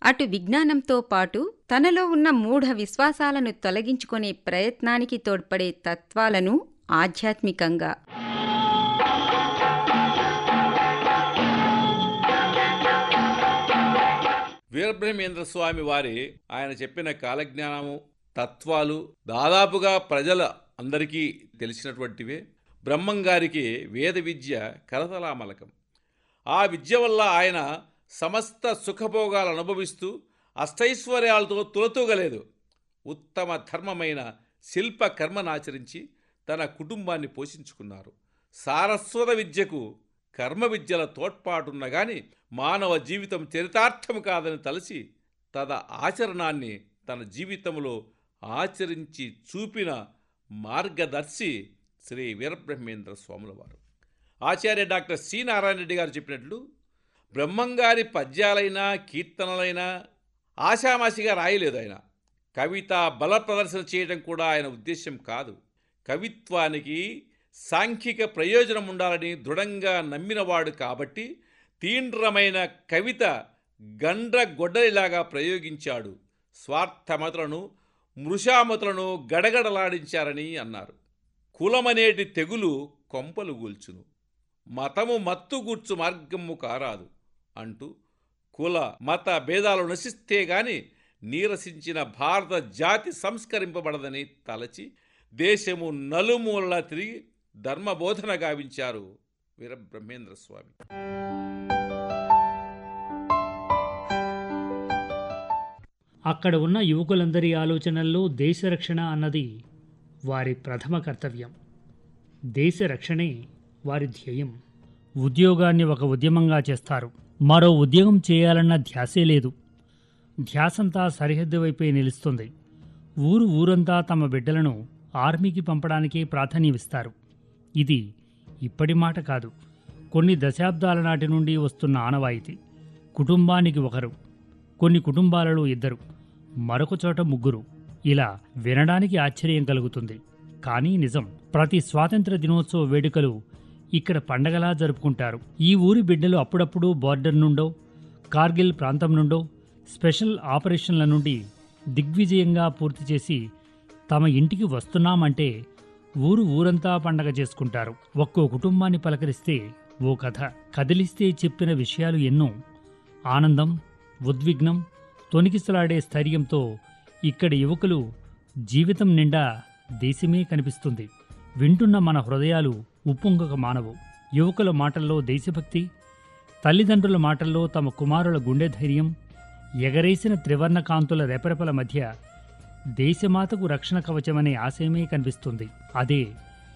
అటు విజ్ఞానంతో పాటు తనలో ఉన్న మూఢ విశ్వాసాలను తొలగించుకునే ప్రయత్నానికి తోడ్పడే తత్వాలను ఆధ్యాత్మికంగా వీరబ్రహ్మేంద్ర స్వామి వారి ఆయన చెప్పిన కాలజ్ఞానము తత్వాలు దాదాపుగా ప్రజల అందరికీ తెలిసినటువంటివే బ్రహ్మం గారికి వేద విద్య కరతలామలకం ఆ విద్య వల్ల ఆయన సమస్త సుఖభోగాలు అనుభవిస్తూ అష్టైశ్వర్యాలతో తులతూగలేదు ఉత్తమ ధర్మమైన శిల్ప కర్మనాచరించి తన కుటుంబాన్ని పోషించుకున్నారు సారస్వత విద్యకు కర్మ విద్యల తోడ్పాటున్న గాని మానవ జీవితం చరితార్థం కాదని తలసి తద ఆచరణాన్ని తన జీవితంలో ఆచరించి చూపిన మార్గదర్శి శ్రీ వీరబ్రహ్మేంద్ర స్వాముల వారు ఆచార్య డాక్టర్ సి నారాయణ రెడ్డి గారు చెప్పినట్లు బ్రహ్మంగారి పద్యాలైనా కీర్తనలైనా ఆషామాషిగా రాయలేదు ఆయన కవిత బల ప్రదర్శన చేయడం కూడా ఆయన ఉద్దేశం కాదు కవిత్వానికి సాంఘిక ప్రయోజనం ఉండాలని దృఢంగా నమ్మినవాడు కాబట్టి తీండ్రమైన కవిత గండ్ర గొడ్డలిలాగా ప్రయోగించాడు స్వార్థమతులను మృషామతులను గడగడలాడించారని అన్నారు కులమనేటి తెగులు కొంపలు గూల్చును మతము మత్తుగూర్చు మార్గము కారాదు అంటూ కుల మత భేదాలు నశిస్తే గాని నీరసించిన భారత జాతి సంస్కరింపబడదని తలచి దేశము నలుమూలలా తిరిగి ధర్మబోధన గావించారు వీరబ్రహ్మేంద్ర స్వామి అక్కడ ఉన్న యువకులందరి ఆలోచనల్లో దేశరక్షణ అన్నది వారి ప్రథమ కర్తవ్యం దేశ రక్షణే వారి ధ్యేయం ఉద్యోగాన్ని ఒక ఉద్యమంగా చేస్తారు మరో ఉద్యోగం చేయాలన్న ధ్యాసే లేదు ధ్యాసంతా సరిహద్దు వైపే నిలుస్తుంది ఊరు ఊరంతా తమ బిడ్డలను ఆర్మీకి పంపడానికే ప్రాధాన్యమిస్తారు ఇది ఇప్పటి మాట కాదు కొన్ని దశాబ్దాల నాటి నుండి వస్తున్న ఆనవాయితీ కుటుంబానికి ఒకరు కొన్ని కుటుంబాలలో ఇద్దరు మరొక చోట ముగ్గురు ఇలా వినడానికి ఆశ్చర్యం కలుగుతుంది కానీ నిజం ప్రతి స్వాతంత్ర దినోత్సవ వేడుకలు ఇక్కడ పండగలా జరుపుకుంటారు ఈ ఊరి బిడ్డలు అప్పుడప్పుడు బార్డర్ నుండో కార్గిల్ ప్రాంతం నుండో స్పెషల్ ఆపరేషన్ల నుండి దిగ్విజయంగా పూర్తి చేసి తమ ఇంటికి వస్తున్నామంటే ఊరు ఊరంతా పండగ చేసుకుంటారు ఒక్కో కుటుంబాన్ని పలకరిస్తే ఓ కథ కదిలిస్తే చెప్పిన విషయాలు ఎన్నో ఆనందం ఉద్విగ్నం తొనికిసలాడే స్థైర్యంతో ఇక్కడి యువకులు జీవితం నిండా దేశమే కనిపిస్తుంది వింటున్న మన హృదయాలు ఉప్పొంగక మానవు యువకుల మాటల్లో దేశభక్తి తల్లిదండ్రుల మాటల్లో తమ కుమారుల గుండె ధైర్యం ఎగరేసిన త్రివర్ణ కాంతుల రెపరెపల మధ్య దేశమాతకు రక్షణ కవచమనే ఆశయమే కనిపిస్తుంది అదే